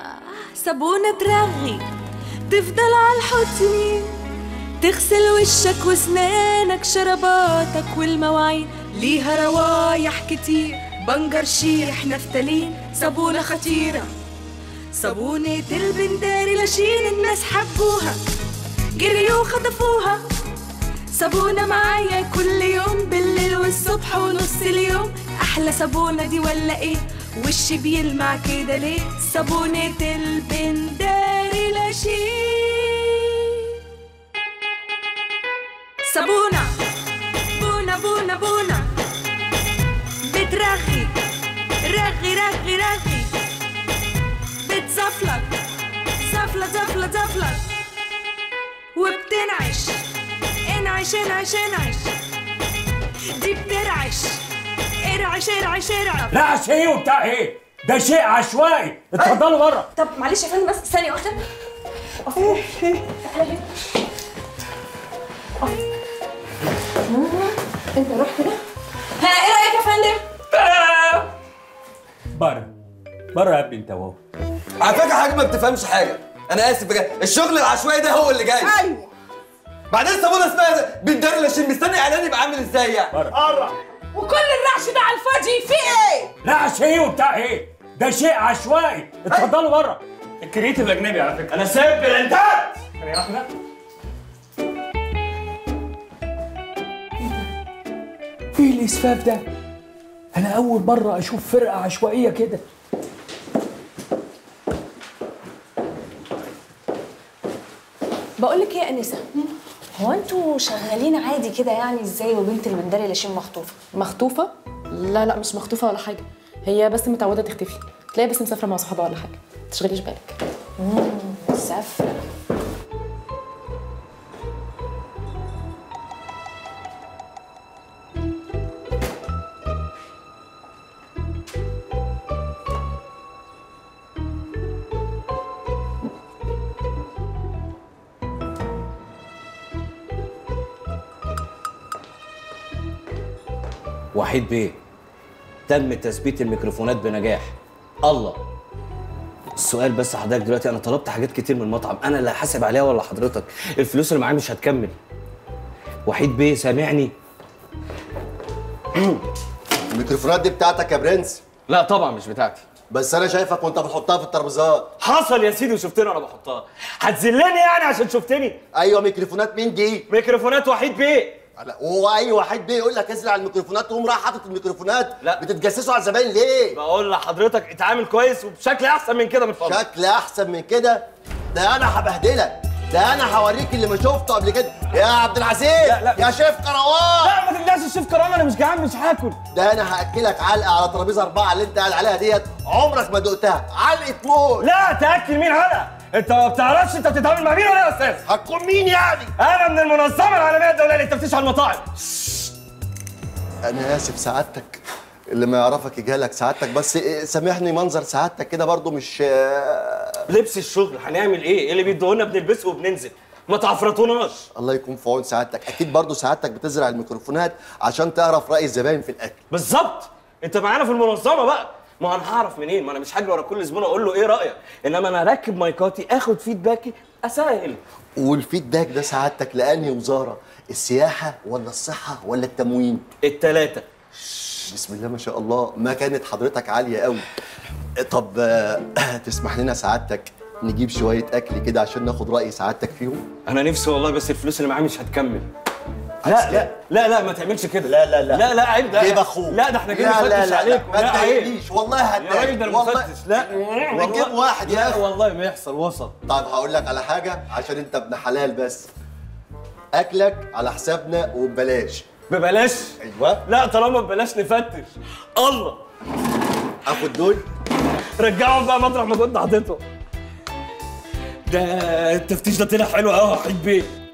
صابونة ترغي تفضل على الحوض سنين تغسل وشك واسنانك شرباتك والمواعين ليها روايح كتير بنجر شيح نفتالين صابونة خطيرة صابونة البنداري لاشين الناس حبوها جريوا وخطفوها صابونة معايا كل يوم بالليل والصبح ونص اليوم أحلى صابونة دي ولا إيه وشي بيلمع كده ليه صابونة البنداري لاشين صابونة بونا بونا بونا بترغي رغي رغي رغي بتزفلط زفلة زفلة زفلة وبتنعش انعش انعش انعش دي بترعش ارعش ارعش ارعش لا شيء وبتاع ايه ده شيء عشوائي اتفضلوا بره طب معلش يا فندم بس ثانية واحدة انت روح كده ها ايه رأيك يا فندم؟ بره بره يا ابني انت وهو على فكره حاجه ما بتفهمش حاجه انا اسف بجد الشغل العشوائي ده هو اللي جاي ايوه بعدين صابونه اسمها بندر لاشين مستني اعلان يبقى عامل ازاي يعني بره وكل الرعش ده على الفاضي في ايه؟ لا شيء وبتاع ايه ده شيء عشوائي اتفضلوا بره الكرييتيف اجنبي على فكره انا سايب الانتاج ثانية واحدة ايه الاسفاف ده؟ انا اول مرة اشوف فرقة عشوائية كده بقول لك ايه يا انسه هو انتوا شغالين عادي كده يعني ازاي وبنت المندري لاشين مخطوفه مخطوفة؟ لا لا مش مخطوفة ولا حاجة هي بس متعودة تختفي تلاقي بس مسافرة مع صحابها ولا حاجة تشغليش بالك مسافره وحيد بيه تم تثبيت الميكروفونات بنجاح الله السؤال بس حضرتك دلوقتي انا طلبت حاجات كتير من المطعم انا اللي هحاسب عليها ولا حضرتك الفلوس اللي معايا مش هتكمل وحيد بيه سامعني الميكروفونات دي بتاعتك يا برنس لا طبعا مش بتاعتي بس انا شايفك وانت بتحطها في الترابيزات حصل يا سيدي وشفتني وانا بحطها هتذلني يعني عشان شفتني ايوه ميكروفونات مين دي ميكروفونات وحيد بيه لا هو اي واحد بيه يقول لك ازرع الميكروفونات تقوم رايح حاطط الميكروفونات لا. بتتجسسوا على الزباين ليه بقول لحضرتك اتعامل كويس وبشكل احسن من كده من فضلك شكل احسن من كده ده انا هبهدلك ده انا هوريك اللي ما شفته قبل كده يا عبد العزيز لا. يا شيف كروان لا ما تبداش الشيف كرامه انا مش جعان مش هاكل ده انا هاكلك علقه على ترابيزه اربعه اللي انت قاعد عليها ديت عمرك ما دقتها علقه موت لا تاكل مين علقه انت ما بتعرفش انت بتتعامل مع مين ولا يا استاذ هتكون مين يعني انا من المنظمه العالميه الدوليه للتفتيش على المطاعم انا اسف سعادتك اللي ما يعرفك يجهلك سعادتك بس إيه، سامحني منظر سعادتك كده برضو مش آه، لبس الشغل هنعمل ايه إيه اللي بيدوهولنا بنلبسه وبننزل ما تعفرطوناش الله يكون في عون سعادتك اكيد برضو سعادتك بتزرع الميكروفونات عشان تعرف راي الزباين في الاكل بالظبط انت معانا في المنظمه بقى ما انا هعرف منين ما انا مش هجري ورا كل زبون اقول له ايه رايك انما انا اركب مايكاتي اخد فيدباكي اسهل والفيدباك ده سعادتك لانهي وزاره السياحه ولا الصحه ولا التموين التلاته بسم الله ما شاء الله ما كانت حضرتك عاليه قوي طب آه، تسمح لنا سعادتك نجيب شويه اكل كده عشان ناخد راي سعادتك فيهم انا نفسي والله بس الفلوس اللي معايا مش هتكمل لا لا لا لا ما تعملش كده لا لا لا لا لا عيب ده جيب اخوك لا ده احنا جايين لا لا نفتش لا عليكم ما لا عيب تضايقنيش والله يا هتضايق راجل ده انا والله مفتش لا بتجيب واحد يا لا اخي والله ما يحصل وسط طيب هقول لك على حاجه عشان انت ابن حلال بس اكلك على حسابنا وببلاش ببلاش ايوه لا طالما ببلاش نفتش الله اخد دول رجعهم بقى مطرح ما كنت حاططهم ده التفتيش ده طلع حلو قوي يا وحيد بيه